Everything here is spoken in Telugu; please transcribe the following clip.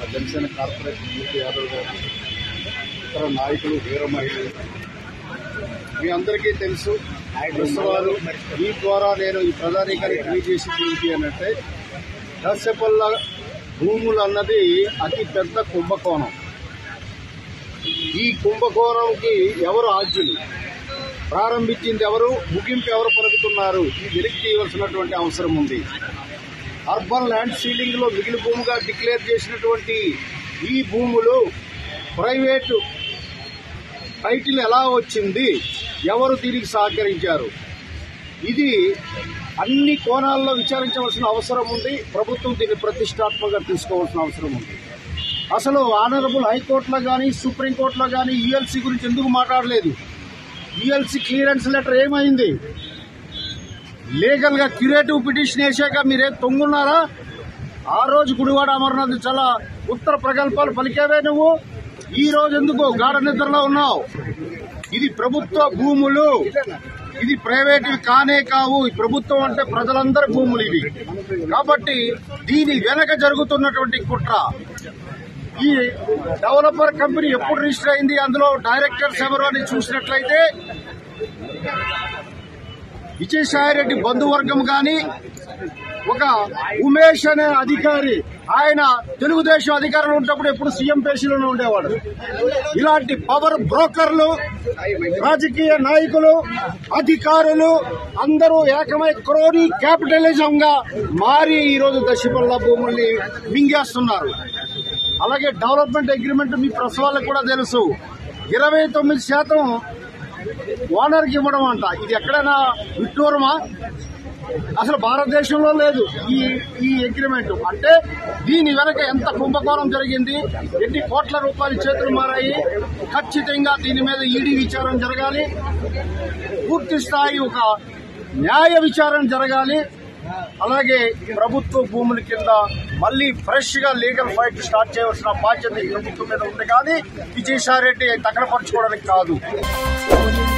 జనసేన కార్పొరేషన్ మూర్తి యాదవ్ గారు ఇతర నాయకులు వీర మహిళలు మీ అందరికీ తెలుసు ప్రస్తుతాలు మీ ద్వారా నేను ఈ ప్రధానికానికి తెలియజేసింది ఏంటి అని అంటే దశపల్ల భూములు అన్నది అతి పెద్ద కుంభకోణం ఈ కుంభకోణంకి ఎవరు ఆద్యులు ప్రారంభించింది ఎవరు ముగింపు ఎవరు పలుకుతున్నారు ఈ వెలికి తీయవలసినటువంటి అవసరం ఉంది అర్బన్ ల్యాండ్ సీలింగ్ లో మిగిలి భూమిగా డిక్లేర్ చేసినటువంటి ఈ భూములు ప్రైవేటు టైటిల్ ఎలా వచ్చింది ఎవరు దీనికి సహకరించారు ఇది అన్ని కోణాల్లో విచారించవలసిన అవసరం ఉంది ప్రభుత్వం దీన్ని ప్రతిష్టాత్మకంగా తీసుకోవాల్సిన అవసరం ఉంది అసలు ఆనరబుల్ హైకోర్టులో కానీ సుప్రీంకోర్టులో కానీ యుఎల్సీ గురించి ఎందుకు మాట్లాడలేదు యుఎల్సీ క్లియరెన్స్ లెటర్ ఏమైంది లీగల్ గా క్యూరేటివ్ పిటిషన్ వేసాక మీరేం తొంగున్నారా ఆ రోజు గుడివాడ అమర్నాథ్ చాలా ఉత్తర ప్రగల్భాలు పలికేవే నువ్వు ఈ రోజు ఎందుకు గాఢ నిద్రలో ఉన్నావు ఇది ప్రభుత్వ భూములు ఇది ప్రైవేట్ కానే కావు ఈ ప్రభుత్వం అంటే ప్రజలందరి భూములు ఇవి కాబట్టి దీని వెనక జరుగుతున్నటువంటి కుట్ర ఈ డెవలపర్ కంపెనీ ఎప్పుడు రిజిస్టర్ అయింది అందులో డైరెక్టర్స్ ఎవరు అని చూసినట్లయితే విజయసాయి రెడ్డి బంధువర్గం గాని ఒక ఉమేష్ అనే అధికారి ఆయన తెలుగుదేశం అధికారంలో ఉన్నప్పుడు ఎప్పుడు సీఎం పేషీలోనే ఉండేవాడు ఇలాంటి పవర్ బ్రోకర్లు రాజకీయ నాయకులు అధికారులు అందరూ ఏకమై క్రోనీ క్యాపిటలిజం గా మారి ఈ రోజు దశపల్ల భూముల్ని మింగేస్తున్నారు అలాగే డెవలప్మెంట్ అగ్రిమెంట్ మీ ప్రసవాలకు కూడా తెలుసు ఇరవై తొమ్మిది శాతం ఓనర్కి ఇవ్వడం అంట ఇది ఎక్కడైనా విట్టూరమా అసలు భారతదేశంలో లేదు ఈ ఈ అగ్రిమెంట్ అంటే దీని వెనక ఎంత కుంభకోణం జరిగింది ఎన్ని కోట్ల రూపాయలు చేతులు మారాయి ఖచ్చితంగా దీని మీద ఈడీ విచారణ జరగాలి పూర్తి స్థాయి ఒక న్యాయ విచారణ జరగాలి అలాగే ప్రభుత్వ భూముల కింద మళ్ళీ ఫ్రెష్ గా లీగల్ ఫైట్ స్టార్ట్ చేయవలసిన బాధ్యత ఈ ప్రభుత్వం మీద ఉంది కానీ విజయసాయి రెడ్డి తగలపరచుకోవడానికి కాదు